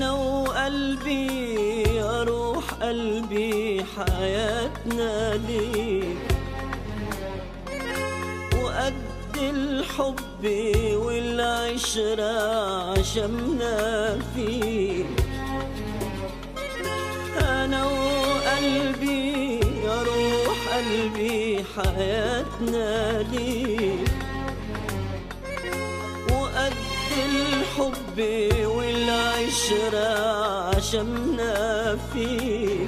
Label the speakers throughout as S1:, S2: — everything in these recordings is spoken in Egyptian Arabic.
S1: أنا وقلبي يا روح قلبي حياتنا ليك وقد الحب والعشرة عشمنا فيك أنا وقلبي يا روح قلبي حياتنا ليك وقد الحب والعشرة عشمنا فيك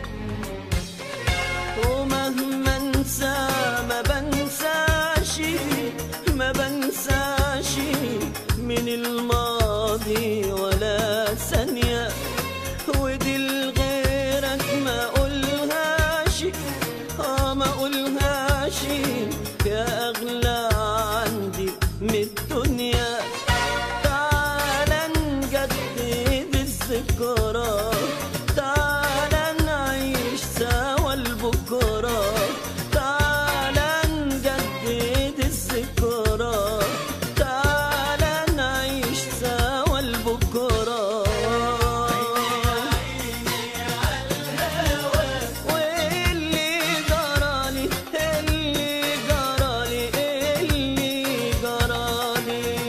S1: ومهما انسى ما بنساش ما بنساش من الماضي ولا ثانية ودي لغيرك ما اقولهاش اه ما اقولهاش يا اغلى عندي من الدنيا تعالى نجدد الذكرى تعالى نعيش سوا البكرة تعالى نجدد الذكرى تعالى نعيش سوا البكرة واللي جرالي اللي جرالي اللي جرالي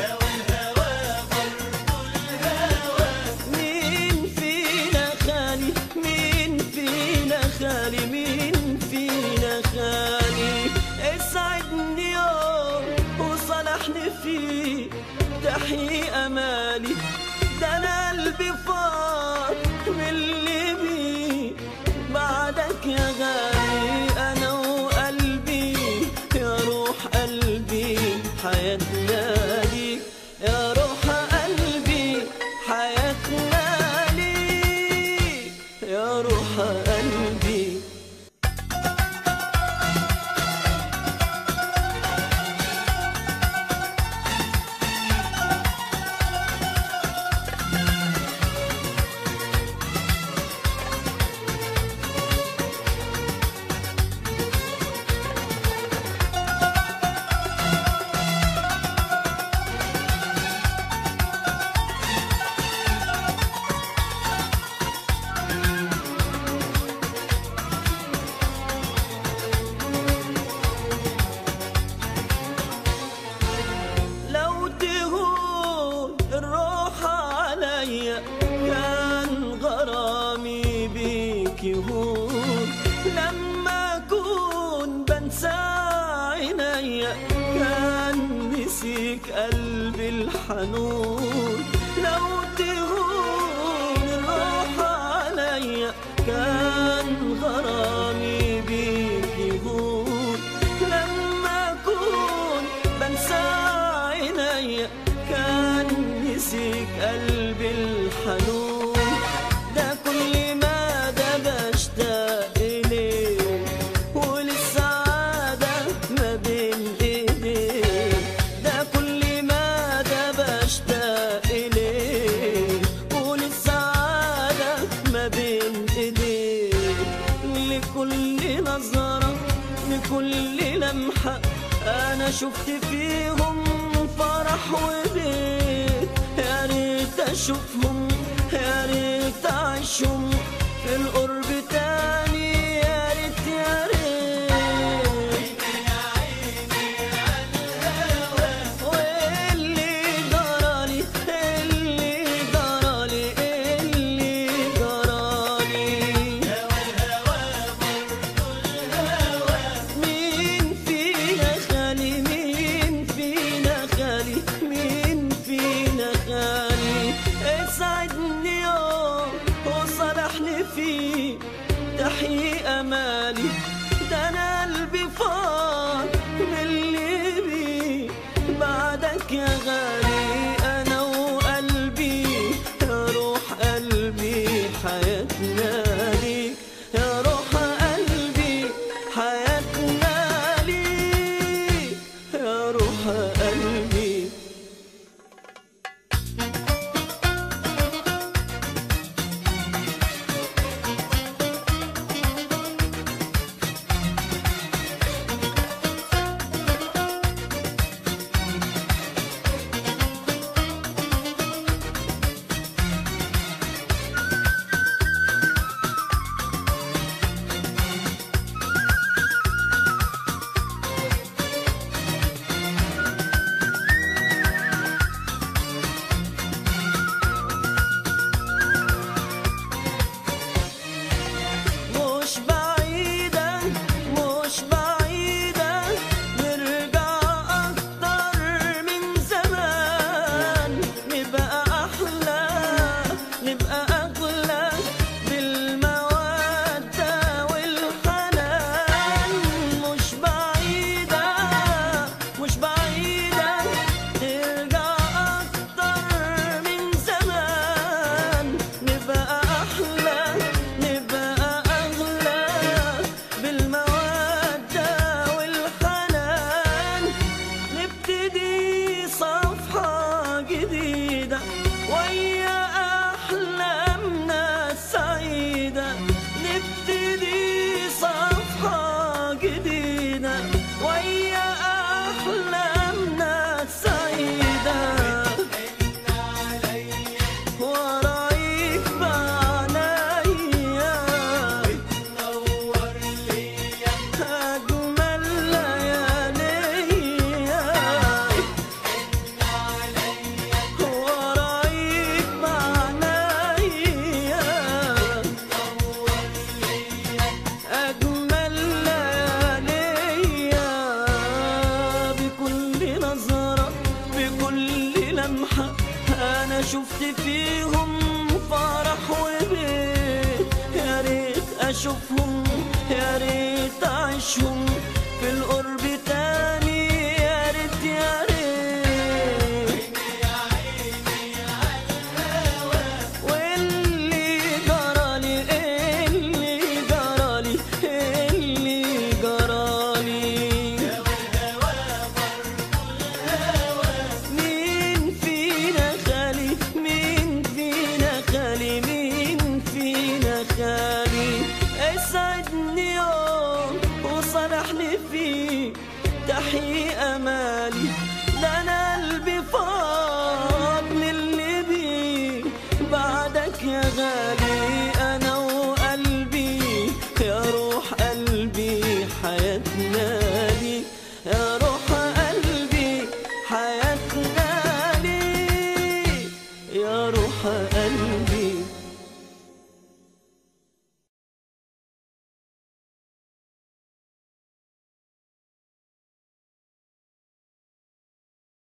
S1: مين فينا خالي مين فينا خالي مين فينا خالي اسعدني يوم وصلحني فيه تحيي امالي ده انا قلبي فاض من اللي بيه بعدك يا غالي انا وقلبي يا روح قلبي حياتنا ليك يا روح قلبي حياتنا ليك يا روح قلبي لو تهون الروح عليا كان غرامي بيك يهون لما اكون بنسى عينيا كان نسيك قلبي الحنون لو تهون الروح عليا كان غرامي بيك يهون لما اكون بنسى عينيا كان نسيك قلبي الحنون ده كل ما ده بشتاق إليه وللسعادة ما بين إيديك ده كل ما ده بشتاق إليه وللسعادة ما بين إيديك لكل نظرة لكل لمحة أنا شفت فيهم فرح وبيت يا ريت أشوفهم يا ريت أعيشهم في القرب تاني يا ريت يا ريت واللي جرالي اللي جرالي اللي جرالي مين فينا خالي مين فينا خالي مين فينا خالي اسعدني يوم وصلحني فيه تحيي امالي ده انا قلبي فاض من اللي بيه بعدك يا غالي انا وقلبي يا روح قلبي حياتنا ليك يا روح قلبي حياتنا ليك يا روح قلبي اشوفهم يا ريت اعيشهم في القرب تاني يا ريت يا ريت واللي جرالي اللي جرالي اللي جرالي مين فينا خالي مين فينا خالي مين فينا خالي اسعدني يوم وصالحني فيه تحيي امالي ده انا قلبي فاض من اللي بيه بعدك يا غالي